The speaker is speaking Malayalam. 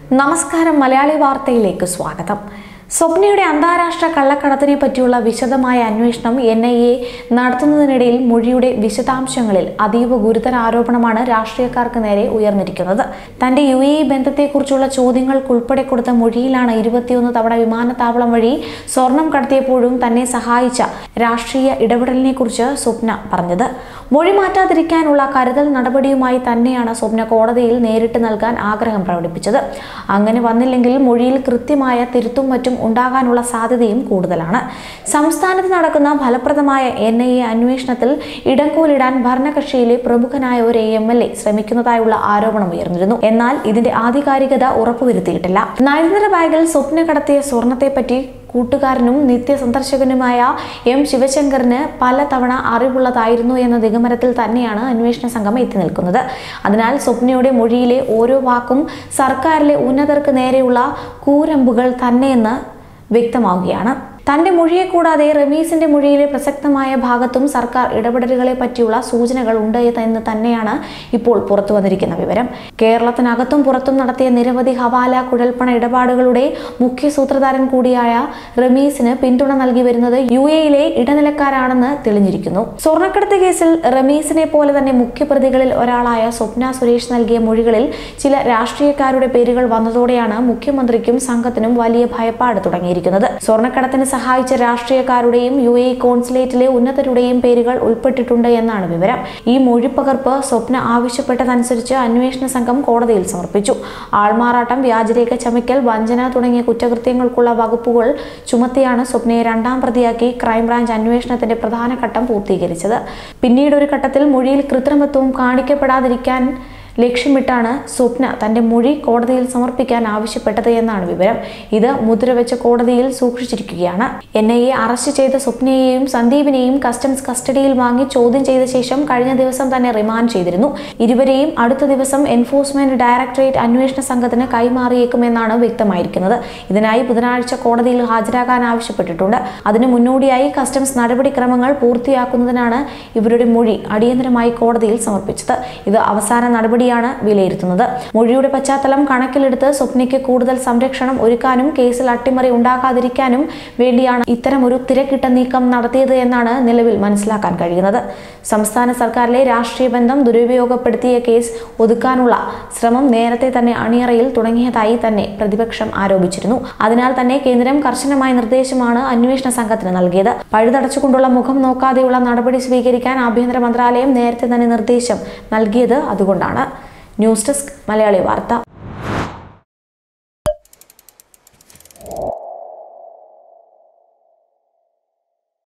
നമസ്കാരം മലയാളി വാർത്തയിലേക്ക് സ്വാഗതം സ്വപ്നയുടെ അന്താരാഷ്ട്ര കള്ളക്കടത്തിനെ പറ്റിയുള്ള വിശദമായ അന്വേഷണം എൻ ഐ എ നടത്തുന്നതിനിടയിൽ മൊഴിയുടെ വിശദാംശങ്ങളിൽ അതീവ ഗുരുതര ആരോപണമാണ് രാഷ്ട്രീയക്കാർക്ക് നേരെ ഉയർന്നിരിക്കുന്നത് തന്റെ യു എ ഇ ബന്ധത്തെക്കുറിച്ചുള്ള ചോദ്യങ്ങൾക്കുൾപ്പെടെ കൊടുത്ത മൊഴിയിലാണ് ഇരുപത്തിയൊന്ന് തവണ വിമാനത്താവളം വഴി സ്വർണം കടത്തിയപ്പോഴും തന്നെ സഹായിച്ച രാഷ്ട്രീയ ഇടപെടലിനെ കുറിച്ച് സ്വപ്ന പറഞ്ഞത് മൊഴി മാറ്റാതിരിക്കാനുള്ള കരുതൽ നടപടിയുമായി തന്നെയാണ് സ്വപ്ന കോടതിയിൽ നേരിട്ട് നൽകാൻ ആഗ്രഹം പ്രകടിപ്പിച്ചത് അങ്ങനെ വന്നില്ലെങ്കിൽ മൊഴിയിൽ കൃത്യമായ തിരുത്തും മറ്റും ഉണ്ടാകാനുള്ള സാധ്യതയും കൂടുതലാണ് സംസ്ഥാനത്ത് നടക്കുന്ന ഫലപ്രദമായ എൻ ഐ എ അന്വേഷണത്തിൽ ഇടംകോലിടാൻ ഭരണകക്ഷിയിലെ പ്രമുഖനായ ഒരു എം എൽ എ ശ്രമിക്കുന്നതായുള്ള ആരോപണം ഉയർന്നിരുന്നു എന്നാൽ ഇതിന്റെ ആധികാരികത ഉറപ്പുവരുത്തിയിട്ടില്ല നയതന്ത്ര ബാഗിൽ സ്വപ്ന കടത്തിയ സ്വർണത്തെപ്പറ്റി കൂട്ടുകാരനും നിത്യസന്ദർശകനുമായ എം ശിവശങ്കറിന് പലതവണ അറിവുള്ളതായിരുന്നു എന്ന നിഗമനത്തിൽ തന്നെയാണ് അന്വേഷണ സംഘം എത്തി നിൽക്കുന്നത് അതിനാൽ സ്വപ്നയുടെ മൊഴിയിലെ ഓരോ വാക്കും സർക്കാരിലെ ഉന്നതർക്ക് നേരെയുള്ള കൂരമ്പുകൾ തന്നെയെന്ന് വ്യക്തമാവുകയാണ് തന്റെ മൊഴിയെ കൂടാതെ റമീസിന്റെ മൊഴിയിലെ പ്രസക്തമായ ഭാഗത്തും സർക്കാർ ഇടപെടലുകളെ പറ്റിയുള്ള സൂചനകൾ ഉണ്ട് എന്ന് തന്നെയാണ് ഇപ്പോൾ പുറത്തു വന്നിരിക്കുന്ന വിവരം കേരളത്തിനകത്തും പുറത്തും നടത്തിയ നിരവധി ഹവാല കുഴൽപ്പണ ഇടപാടുകളുടെ മുഖ്യ സൂത്രധാരൻ കൂടിയായ റമീസിന് പിന്തുണ നൽകി വരുന്നത് യു എയിലെ ഇടനിലക്കാരാണെന്ന് തെളിഞ്ഞിരിക്കുന്നു സ്വർണ്ണക്കടത്ത് കേസിൽ റമീസിനെ പോലെ തന്നെ മുഖ്യപ്രതികളിൽ ഒരാളായ സ്വപ്ന സുരേഷ് നൽകിയ മൊഴികളിൽ ചില രാഷ്ട്രീയക്കാരുടെ പേരുകൾ വന്നതോടെയാണ് മുഖ്യമന്ത്രിക്കും സംഘത്തിനും വലിയ ഭയപ്പാട് തുടങ്ങിയിരിക്കുന്നത് സ്വർണ്ണക്കടത്തിന് സഹായിച്ച രാഷ്ട്രീയക്കാരുടെയും യു എ കോൺസുലേറ്റിലെ ഉന്നതരുടെയും പേരുകൾ ഉൾപ്പെട്ടിട്ടുണ്ട് എന്നാണ് വിവരം ഈ മൊഴിപ്പകർപ്പ് സ്വപ്ന ആവശ്യപ്പെട്ടതനുസരിച്ച് അന്വേഷണ സംഘം കോടതിയിൽ സമർപ്പിച്ചു ആൾമാറാട്ടം വ്യാജരേഖ ചമയ്ക്കൽ വഞ്ചന തുടങ്ങിയ കുറ്റകൃത്യങ്ങൾക്കുള്ള വകുപ്പുകൾ ചുമത്തിയാണ് സ്വപ്നയെ രണ്ടാം പ്രതിയാക്കി ക്രൈംബ്രാഞ്ച് അന്വേഷണത്തിന്റെ പ്രധാന ഘട്ടം പൂർത്തീകരിച്ചത് പിന്നീട് ഒരു ഘട്ടത്തിൽ മൊഴിയിൽ കൃത്രിമത്വം കാണിക്കപ്പെടാതിരിക്കാൻ ലക്ഷ്യമിട്ടാണ് സ്വപ്ന തന്റെ മൊഴി കോടതിയിൽ സമർപ്പിക്കാൻ ആവശ്യപ്പെട്ടത് എന്നാണ് വിവരം ഇത് മുദ്രവെച്ച കോടതിയിൽ സൂക്ഷിച്ചിരിക്കുകയാണ് എൻ ഐ എ അറസ്റ്റ് ചെയ്ത സ്വപ്നയെയും സന്ദീപിനെയും കസ്റ്റംസ് കസ്റ്റഡിയിൽ വാങ്ങി ചോദ്യം ചെയ്ത ശേഷം കഴിഞ്ഞ ദിവസം തന്നെ റിമാൻഡ് ചെയ്തിരുന്നു ഇരുവരെയും അടുത്ത ദിവസം എൻഫോഴ്സ്മെന്റ് ഡയറക്ടറേറ്റ് അന്വേഷണ സംഘത്തിന് കൈമാറിയേക്കുമെന്നാണ് വ്യക്തമായിരിക്കുന്നത് ഇതിനായി ബുധനാഴ്ച കോടതിയിൽ ഹാജരാകാൻ ആവശ്യപ്പെട്ടിട്ടുണ്ട് അതിനു മുന്നോടിയായി കസ്റ്റംസ് നടപടിക്രമങ്ങൾ പൂർത്തിയാക്കുന്നതിനാണ് ഇവരുടെ മൊഴി അടിയന്തരമായി കോടതിയിൽ സമർപ്പിച്ചത് ഇത് അവസാന നടപടിയാണ് വിലയിരുത്തുന്നത് മൊഴിയുടെ പശ്ചാത്തലം കണക്കിലെടുത്ത് സ്വപ്നയ്ക്ക് കൂടുതൽ സംരക്ഷണം ഒരുക്കാനും കേസിൽ അട്ടിമറി ഉണ്ടാകാതിരിക്കാനും വേണ്ടിയാണ് ഇത്തരം ഒരു തിരക്കിട്ട നീക്കം നടത്തിയത് എന്നാണ് നിലവിൽ മനസ്സിലാക്കാൻ കഴിയുന്നത് സംസ്ഥാന സർക്കാരിലെ രാഷ്ട്രീയ ബന്ധം ദുരുപയോഗപ്പെടുത്തിയ കേസ് ഒതുക്കാനുള്ള ശ്രമം നേരത്തെ തന്നെ അണിയറയിൽ തുടങ്ങിയതായി തന്നെ പ്രതിപക്ഷം ആരോപിച്ചിരുന്നു അതിനാൽ തന്നെ കേന്ദ്രം കർശനമായ നിർദ്ദേശമാണ് അന്വേഷണ സംഘത്തിന് നൽകിയത് പഴുതടച്ചുകൊണ്ടുള്ള മുഖം നോക്കാതെയുള്ള നടപടി സ്വീകരിക്കാൻ ആഭ്യന്തര മന്ത്രാലയം നേരത്തെ തന്നെ നിർദ്ദേശം നൽകിയത് അതുകൊണ്ടാണ് ന്യൂസ് ഡെസ്ക് മലയാളി വാർത്ത